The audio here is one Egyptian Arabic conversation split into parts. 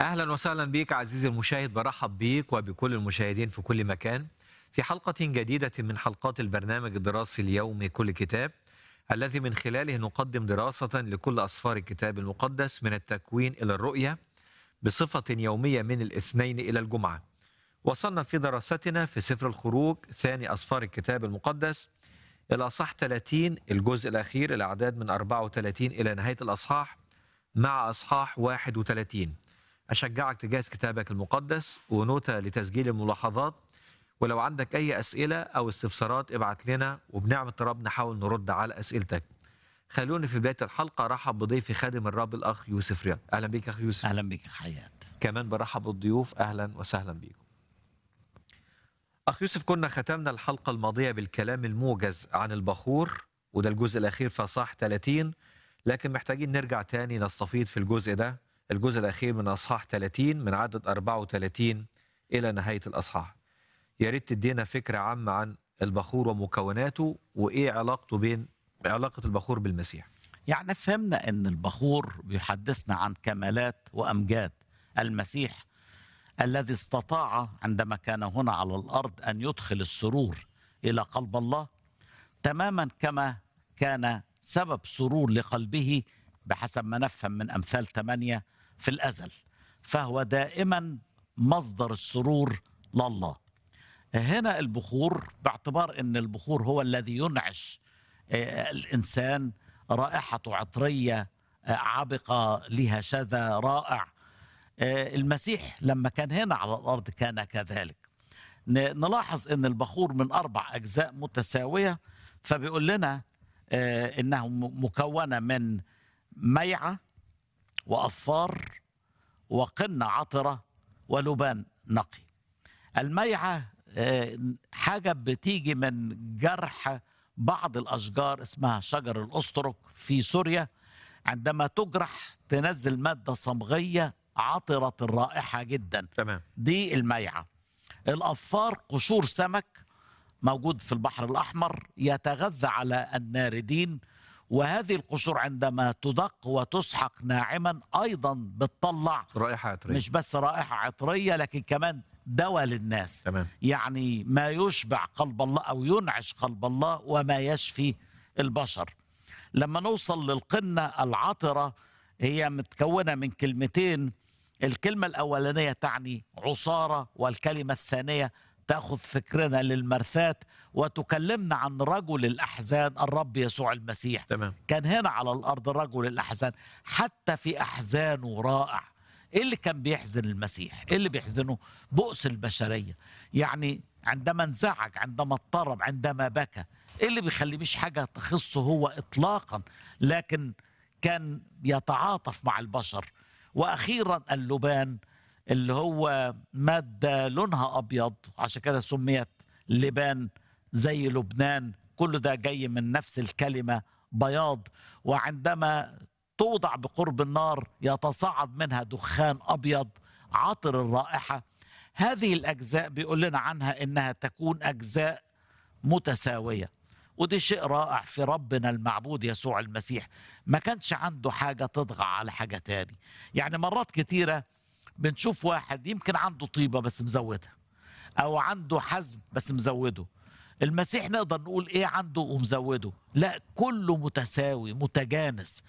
اهلا وسهلا بك عزيزي المشاهد برحب بيك وبكل المشاهدين في كل مكان في حلقه جديده من حلقات البرنامج الدراسي اليومي كل كتاب الذي من خلاله نقدم دراسه لكل اسفار الكتاب المقدس من التكوين الى الرؤيه بصفه يوميه من الاثنين الى الجمعه. وصلنا في دراستنا في سفر الخروج ثاني اسفار الكتاب المقدس الى اصحاح 30 الجزء الاخير الاعداد من 34 الى نهايه الاصحاح مع اصحاح 31 أشجعك تجهز كتابك المقدس ونوتة لتسجيل الملاحظات ولو عندك أي أسئلة أو استفسارات ابعت لنا وبنعمة رب نحاول نرد على أسئلتك خلوني في بداية الحلقة أرحب بضيفي خادم الرب الأخ يوسف رياض أهلا بيك أخ يوسف اهلا بك حياه كمان برحب بالضيوف أهلا وسهلا بيكم أخ يوسف كنا ختمنا الحلقة الماضية بالكلام الموجز عن البخور وده الجزء الأخير في صح 30 لكن محتاجين نرجع تاني نستفيض في الجزء ده الجزء الأخير من أصحاح 30 من عدد 34 إلى نهاية الأصحاح يا ريت تدينا فكرة عامة عن البخور ومكوناته وإيه علاقته بين علاقة البخور بالمسيح يعني فهمنا ان البخور بيحدثنا عن كمالات وامجاد المسيح الذي استطاع عندما كان هنا على الارض ان يدخل السرور الى قلب الله تماما كما كان سبب سرور لقلبه بحسب ما نفهم من امثال ثمانيه في الازل فهو دائما مصدر السرور لله هنا البخور باعتبار ان البخور هو الذي ينعش آه، الانسان رائحته عطريه آه، عبقه لها شذا رائع آه، المسيح لما كان هنا على الارض كان كذلك ن- نلاحظ ان البخور من اربع اجزاء متساويه فبيقول لنا آه، انه م- مكونه من ميعه واظفار وقنه عطره ولبان نقي الميعه آه، حاجه بتيجي من جرح بعض الاشجار اسمها شجر الاسطرق في سوريا عندما تجرح تنزل ماده صمغيه عطره الرائحه جدا تمام دي الميعه الأفار قشور سمك موجود في البحر الأحمر يتغذى على الناردين وهذه القشور عندما تدق وتسحق ناعما أيضا بتطلع رائحة عطرية مش بس رائحة عطرية لكن كمان دواء للناس تمام يعني ما يشبع قلب الله أو ينعش قلب الله وما يشفي البشر لما نوصل للقنة العطرة هي متكونة من كلمتين الكلمة الأولانية تعني عصارة والكلمة الثانية تأخذ فكرنا للمرثات وتكلمنا عن رجل الأحزان الرب يسوع المسيح تمام كان هنا على الأرض رجل الأحزان حتى في أحزانه رائع إيه اللي كان بيحزن المسيح إيه اللي بيحزنه بؤس البشرية يعني عندما انزعج عندما اضطرب عندما بكى إيه اللي بيخليه مش حاجة تخصه هو إطلاقا لكن كان يتعاطف مع البشر وأخيرا اللبان اللي هو مادة لونها أبيض عشان كده سميت لبان زي لبنان كل ده جاي من نفس الكلمة بياض وعندما توضع بقرب النار يتصاعد منها دخان أبيض عطر الرائحة هذه الأجزاء بيقول لنا عنها إنها تكون أجزاء متساوية ودي شيء رائع في ربنا المعبود يسوع المسيح ما كانش عنده حاجة تطغى على حاجة تاني يعني مرات كتيرة بنشوف واحد يمكن عنده طيبة بس مزودها أو عنده حزم بس مزوده المسيح نقدر نقول إيه عنده ومزوده لا كله متساوي متجانس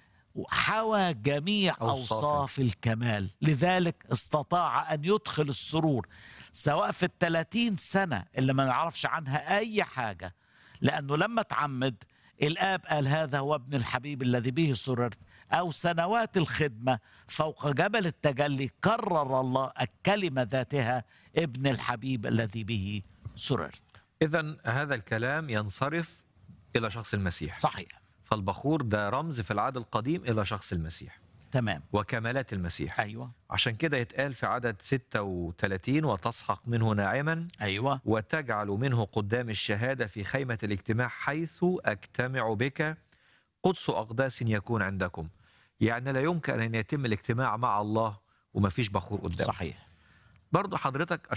حوى جميع أوصاف. أوصاف الكمال لذلك استطاع أن يدخل السرور سواء في الثلاثين سنة اللي ما نعرفش عنها أي حاجة لأنه لما تعمد الآب قال هذا هو ابن الحبيب الذي به سررت أو سنوات الخدمة فوق جبل التجلي كرر الله الكلمة ذاتها ابن الحبيب الذي به سررت إذا هذا الكلام ينصرف إلى شخص المسيح صحيح فالبخور ده رمز في العهد القديم إلى شخص المسيح تمام وكمالات المسيح أيوة عشان كده يتقال في عدد 36 وتصحق منه ناعما أيوة وتجعل منه قدام الشهادة في خيمة الاجتماع حيث أجتمع بك قدس أقداس يكون عندكم يعني لا يمكن أن يتم الاجتماع مع الله وما فيش بخور قدام صحيح برضو حضرتك